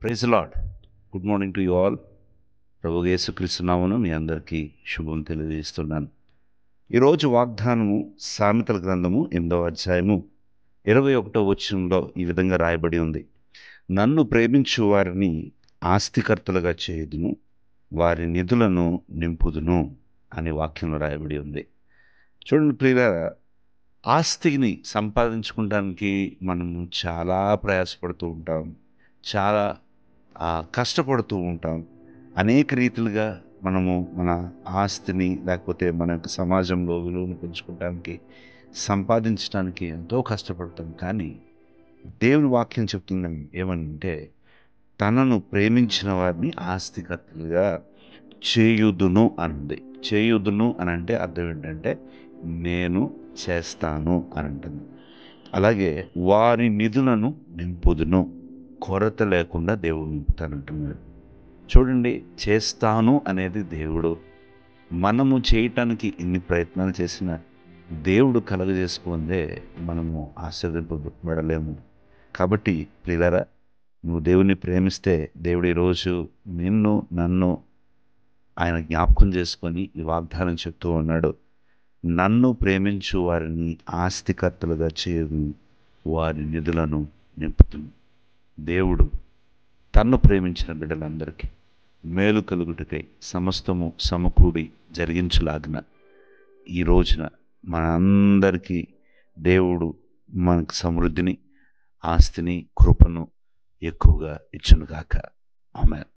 praise lord good morning to you all ప్రభు యేసుక్రీస్తునామను మీ అందరికీ శుభం తెలియజేస్తున్నాను ఈరోజు వాగ్దానము సామెతల గ్రంథము ఎనిమిదవ అధ్యాయము ఇరవై ఒకటో వచనంలో ఈ విధంగా రాయబడి ఉంది నన్ను ప్రేమించు వారిని ఆస్తికర్తలుగా చేయుదును వారి నిధులను నింపుదును అనే వాక్యంలో రాయబడి ఉంది చూడండి ప్రియులారా ఆస్తిని సంపాదించుకోవడానికి మనము చాలా ప్రయాసపడుతూ ఉంటాం చాలా ఆ, కష్టపడుతూ ఉంటాం అనేక రీతిలుగా మనము మన ఆస్తిని లేకపోతే మన యొక్క సమాజంలో విలువను పెంచుకోవడానికి సంపాదించడానికి ఎంతో కష్టపడతాం కానీ దేవుని వాక్యం చెప్తుంది ఏమనంటే తనను ప్రేమించిన వారిని ఆస్తికర్తలుగా చేయుదును అంది చేయుదును అని అంటే అర్థం ఏంటంటే నేను చేస్తాను అని అంటుంది అలాగే వారి నిధులను నింపుదును కొరత లేకుండా దేవుడు నింపుతానంటున్నాడు చూడండి చేస్తాను అనేది దేవుడు మనము చేయటానికి ఇన్ని ప్రయత్నాలు చేసిన దేవుడు కలగజేసుకుందే మనము ఆశీర్వదింపబడలేము కాబట్టి ప్రియులరా నువ్వు దేవుని ప్రేమిస్తే దేవుడు ఈరోజు నిన్ను నన్ను ఆయన జ్ఞాపకం చేసుకొని ఈ వాగ్దానం చెప్తూ ఉన్నాడు నన్ను ప్రేమించు వారిని ఆస్తికర్తలుగా చేయదు వారి నిధులను నింపుతుంది దేవుడు తన్ను ప్రేమించిన బిడ్డలందరికీ మేలు కలుగుటకై సమస్తము సమకూడి జరిగించులాగిన ఈ రోజున మనందరికీ దేవుడు మనకు సమృద్ధిని ఆస్తిని కృపను ఎక్కువగా ఇచ్చునుగాక ఆమె